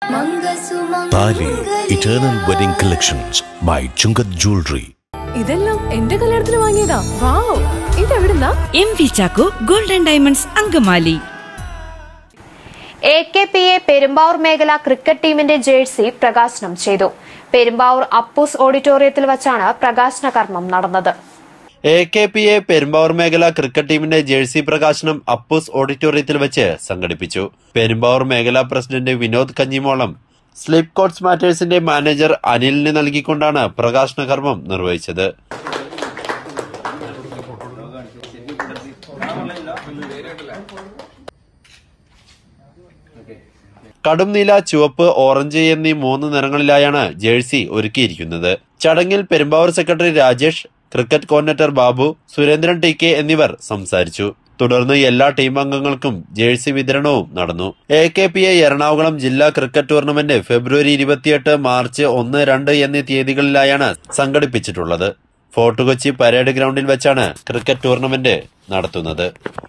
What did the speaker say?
താലി eternal wedding collections by Chungath jewellery ഇതെല്ലാം എന്റെ കല്യാണത്തിന് വാങ്ങിയതാ വാവ് ഇതെവിടുന്നാ M V Chacko golden diamonds Angamaly A K P A Perumbavoor മേഖല ക്രിക്കറ്റ് ടീമിന്റെ ജേഴ്സി പ്രകാശനം ചെയ്തു പെരുമ്പാവൂർ അപ്പൂസ് ഓഡിറ്റോറിയത്തിൽ വച്ചാണ് പ്രകാശന കർമ്മം നടന്നത് A K P A Perumbavoor മേഖല ക്രിക്കറ്റ് ടീമിന്റെ ജേഴ്സി പ്രകാശനം അപ്പൂസ് ഓഡിറ്റോറിയത്തിൽ വെച്ച് സംഘടിപ്പിച്ചു പെരുമ്പാവൂർ മേഖലാ പ്രസിഡന്റ് വിനോദ് കഞ്ഞിമോളം സ്ലിപ്പ് കോട്സ് മാറ്റേഴ്സിന്റെ മാനേജർ അനിലിന് നൽകിക്കൊണ്ടാണ് പ്രകാശന കർമ്മം നിർവഹിച്ചത് കടും നീല ചുവപ്പ് ഓറഞ്ച് എന്നീ മൂന്ന് നിറങ്ങളിലായാണ് ജേഴ്സി ഒരുക്കിയിരിക്കുന്നത് ചടങ്ങിൽ Perumbavoor secretary Rajesh cricket coordinator Babu Surendran T K എന്നിവർ സംസാരിച്ചു തുടർന്ന് എല്ലാ ടീം അംഗങ്ങൾക്കും ജേഴ്സി വിതരണവും നടന്നു A K P A Ernakulam ജില്ലാ ക്രിക്കറ്റ് ടൂർണമെന്റ് ഫെബ്രുവരി ഇരുപത്തിയെട്ട് മാർച്ച് ഒന്ന് രണ്ട് എന്നീ തീയതികളിലായാണ് സംഘടിപ്പിച്ചിട്ടുള്ളത് ഫോർട്ട് കൊച്ചി പരേഡ് ഗ്രൗണ്ടിൽ വെച്ചാണ് ക്രിക്കറ്റ് ടൂർണമെന്റ് നടത്തുന്നത്